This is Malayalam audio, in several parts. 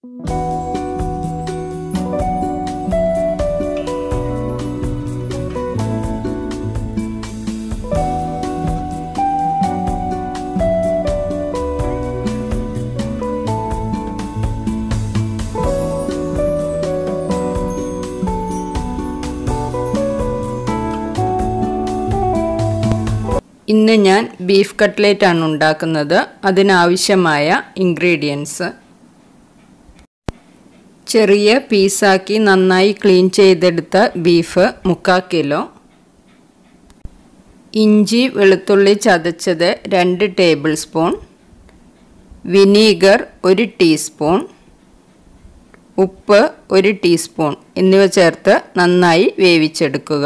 ഇന്ന് ഞാൻ ബീഫ് കട്ട്ലേറ്റ് ആണ് ഉണ്ടാക്കുന്നത് അതിനാവശ്യമായ ഇൻഗ്രീഡിയൻസ് ചെറിയ പീസാക്കി നന്നായി ക്ലീൻ ചെയ്തെടുത്ത ബീഫ് മുക്കാൽ കിലോ ഇഞ്ചി വെളുത്തുള്ളി ചതച്ചത് രണ്ട് ടേബിൾ സ്പൂൺ വിനീഗർ ഒരു ടീസ്പൂൺ ഉപ്പ് ഒരു ടീസ്പൂൺ എന്നിവ ചേർത്ത് നന്നായി വേവിച്ചെടുക്കുക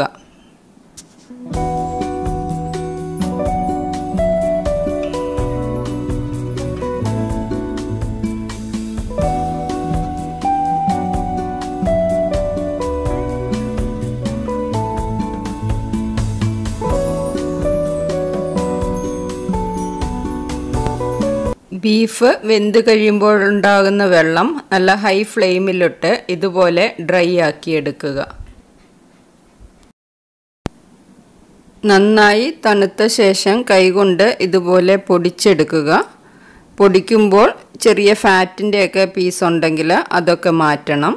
ബീഫ് വെന്ത് കഴിയുമ്പോഴുണ്ടാകുന്ന വെള്ളം നല്ല ഹൈ ഫ്ലെയിമിലിട്ട് ഇതുപോലെ ഡ്രൈ ആക്കി എടുക്കുക നന്നായി തണുത്ത ശേഷം കൈകൊണ്ട് ഇതുപോലെ പൊടിച്ചെടുക്കുക പൊടിക്കുമ്പോൾ ചെറിയ ഫാറ്റിൻ്റെയൊക്കെ പീസ് ഉണ്ടെങ്കിൽ അതൊക്കെ മാറ്റണം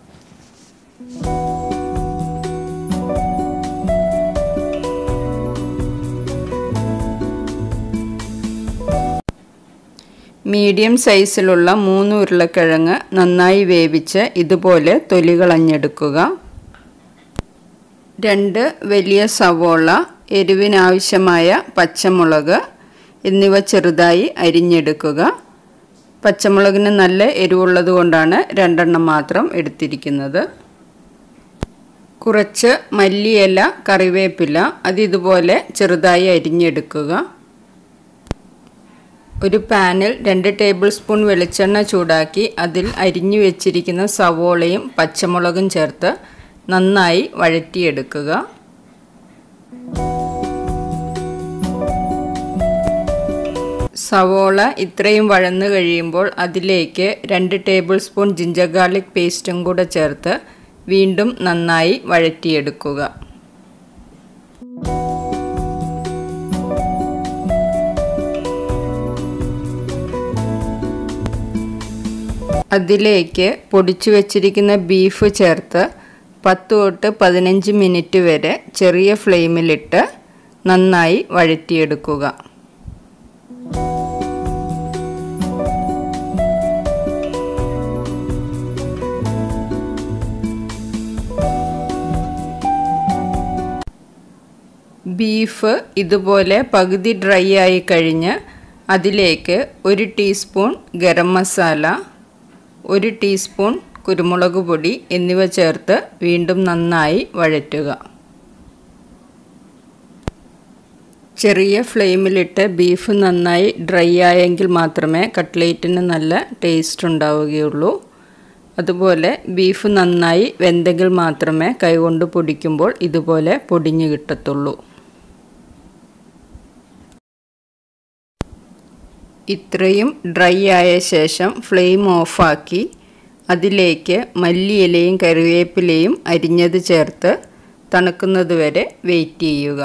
മീഡിയം സൈസിലുള്ള മൂന്ന് ഉരുളക്കിഴങ്ങ് നന്നായി വേവിച്ച് ഇതുപോലെ തൊലി കളഞ്ഞെടുക്കുക രണ്ട് വലിയ സവോള എരിവിനാവശ്യമായ പച്ചമുളക് എന്നിവ ചെറുതായി അരിഞ്ഞെടുക്കുക പച്ചമുളകിന് നല്ല എരിവുള്ളത് കൊണ്ടാണ് രണ്ടെണ്ണം മാത്രം എടുത്തിരിക്കുന്നത് കുറച്ച് മല്ലിയില കറിവേപ്പില അത് ഇതുപോലെ ചെറുതായി അരിഞ്ഞെടുക്കുക ഒരു പാനിൽ രണ്ട് ടേബിൾ സ്പൂൺ വെളിച്ചെണ്ണ ചൂടാക്കി അതിൽ അരിഞ്ഞു വെച്ചിരിക്കുന്ന സവോളയും പച്ചമുളകും ചേർത്ത് നന്നായി വഴറ്റിയെടുക്കുക സവോള ഇത്രയും വഴന്നു കഴിയുമ്പോൾ അതിലേക്ക് രണ്ട് ടേബിൾ സ്പൂൺ ജിഞ്ചർ ഗാർലിക് പേസ്റ്റും കൂടെ ചേർത്ത് വീണ്ടും നന്നായി വഴറ്റിയെടുക്കുക അതിലേക്ക് പൊടിച്ചു വച്ചിരിക്കുന്ന ബീഫ് ചേർത്ത് പത്ത് തൊട്ട് പതിനഞ്ച് മിനിറ്റ് വരെ ചെറിയ ഫ്ലെയിമിലിട്ട് നന്നായി വഴറ്റിയെടുക്കുക ബീഫ് ഇതുപോലെ പകുതി ഡ്രൈ ആയി കഴിഞ്ഞ് അതിലേക്ക് ഒരു ടീസ്പൂൺ ഗരം മസാല ഒരു ടീസ്പൂൺ കുരുമുളക് പൊടി എന്നിവ ചേർത്ത് വീണ്ടും നന്നായി വഴറ്റുക ചെറിയ ഫ്ലെയിമിലിട്ട് ബീഫ് നന്നായി ഡ്രൈ ആയെങ്കിൽ മാത്രമേ കട്ട്ലേറ്റിന് നല്ല ടേസ്റ്റ് ഉണ്ടാവുകയുള്ളൂ അതുപോലെ ബീഫ് നന്നായി വെന്തെങ്കിൽ മാത്രമേ കൈകൊണ്ട് പൊടിക്കുമ്പോൾ ഇതുപോലെ പൊടിഞ്ഞു കിട്ടത്തുള്ളൂ ഇത്രയും ഡ്രൈ ആയ ശേഷം ഫ്ലെയിം ഓഫാക്കി അതിലേക്ക് മല്ലിയിലയും കറിവേപ്പിലയും അരിഞ്ഞത് ചേർത്ത് തണുക്കുന്നത് വരെ വെയിറ്റ് ചെയ്യുക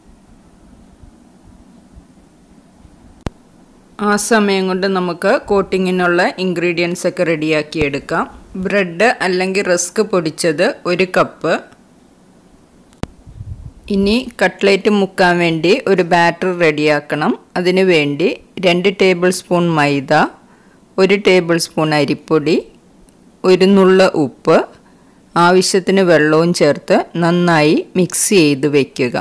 ആ സമയം കൊണ്ട് നമുക്ക് കോട്ടിങ്ങിനുള്ള ഇൻഗ്രീഡിയൻസ് ഒക്കെ റെഡിയാക്കി എടുക്കാം ബ്രെഡ് അല്ലെങ്കിൽ റസ്ക് പൊടിച്ചത് ഒരു കപ്പ് ഇനി കട്ട്ലേറ്റ് മുക്കാൻ വേണ്ടി ഒരു ബാറ്റർ റെഡിയാക്കണം അതിനു വേണ്ടി രണ്ട് ടേബിൾ സ്പൂൺ മൈദ ഒരു ടേബിൾ സ്പൂൺ അരിപ്പൊടി ഒരു നുള്ള ഉപ്പ് ആവശ്യത്തിന് വെള്ളവും ചേർത്ത് നന്നായി മിക്സ് ചെയ്ത് വയ്ക്കുക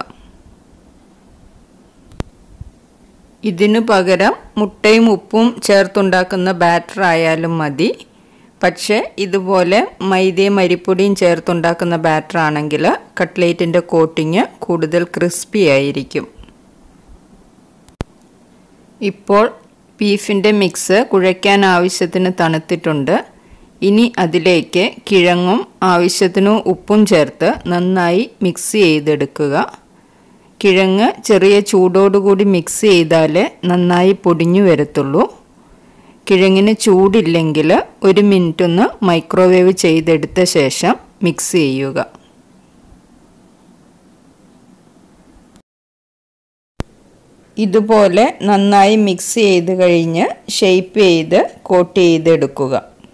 ഇതിനു പകരം മുട്ടയും ഉപ്പും ചേർത്തുണ്ടാക്കുന്ന ബാറ്റർ ആയാലും മതി പക്ഷേ ഇതുപോലെ മൈദയും അരിപ്പൊടിയും ചേർത്തുണ്ടാക്കുന്ന ബാറ്റർ ആണെങ്കിൽ കട്ട്ലേറ്റിൻ്റെ കോട്ടിങ് കൂടുതൽ ക്രിസ്പി ആയിരിക്കും ഇപ്പോൾ ബീഫിൻ്റെ മിക്സ് കുഴയ്ക്കാൻ ആവശ്യത്തിന് തണുത്തിട്ടുണ്ട് ഇനി അതിലേക്ക് കിഴങ്ങും ആവശ്യത്തിന് ഉപ്പും ചേർത്ത് നന്നായി മിക്സ് ചെയ്തെടുക്കുക കിഴങ്ങ് ചെറിയ ചൂടോടുകൂടി മിക്സ് ചെയ്താലേ നന്നായി പൊടിഞ്ഞു വരത്തുള്ളൂ കിഴങ്ങിന് ചൂടില്ലെങ്കിൽ ഒരു മിനിറ്റ് ഒന്ന് മൈക്രോവേവ് ചെയ്തെടുത്ത ശേഷം മിക്സ് ചെയ്യുക ഇതുപോലെ നന്നായി മിക്സ് ചെയ്ത് കഴിഞ്ഞ് ഷെയ്പ്പ് ചെയ്ത് കോട്ട് ചെയ്തെടുക്കുക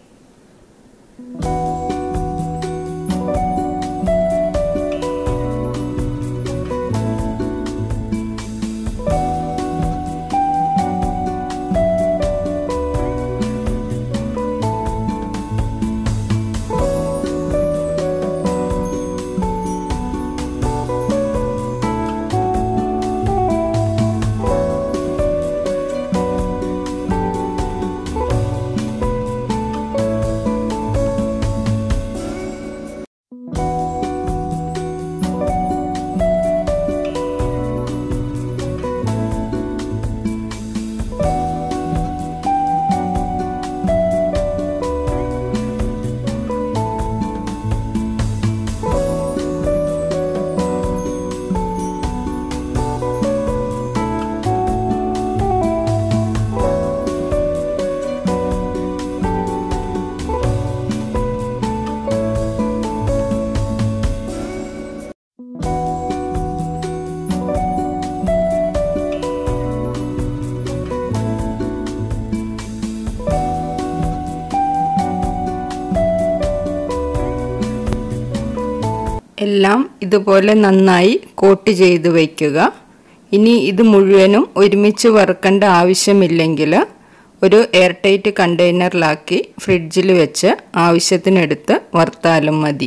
എല്ലാം ഇതുപോലെ നന്നായി കോട്ട് ചെയ്ത് വയ്ക്കുക ഇനി ഇത് മുഴുവനും ഒരുമിച്ച് വറുക്കേണ്ട ആവശ്യമില്ലെങ്കിൽ ഒരു എയർ ടൈറ്റ് കണ്ടെയ്നറിലാക്കി ഫ്രിഡ്ജിൽ വെച്ച് ആവശ്യത്തിനെടുത്ത് വറുത്താലും മതി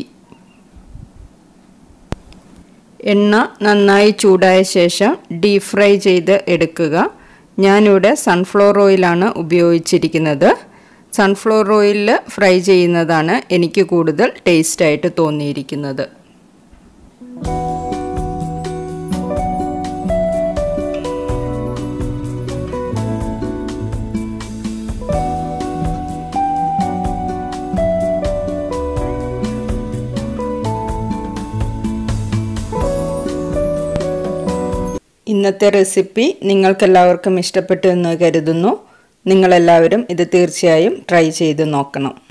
എണ്ണ നന്നായി ചൂടായ ശേഷം ഡീപ് ഫ്രൈ ചെയ്ത് എടുക്കുക ഞാനിവിടെ സൺഫ്ലവർ ഓയിലാണ് ഉപയോഗിച്ചിരിക്കുന്നത് സൺഫ്ലവർ ഓയിലിൽ ഫ്രൈ ചെയ്യുന്നതാണ് എനിക്ക് കൂടുതൽ ടേസ്റ്റായിട്ട് തോന്നിയിരിക്കുന്നത് ഇന്നത്തെ റെസിപ്പി നിങ്ങൾക്കെല്ലാവർക്കും ഇഷ്ടപ്പെട്ടു എന്ന് കരുതുന്നു നിങ്ങളെല്ലാവരും ഇത് തീർച്ചയായും ട്രൈ ചെയ്ത് നോക്കണം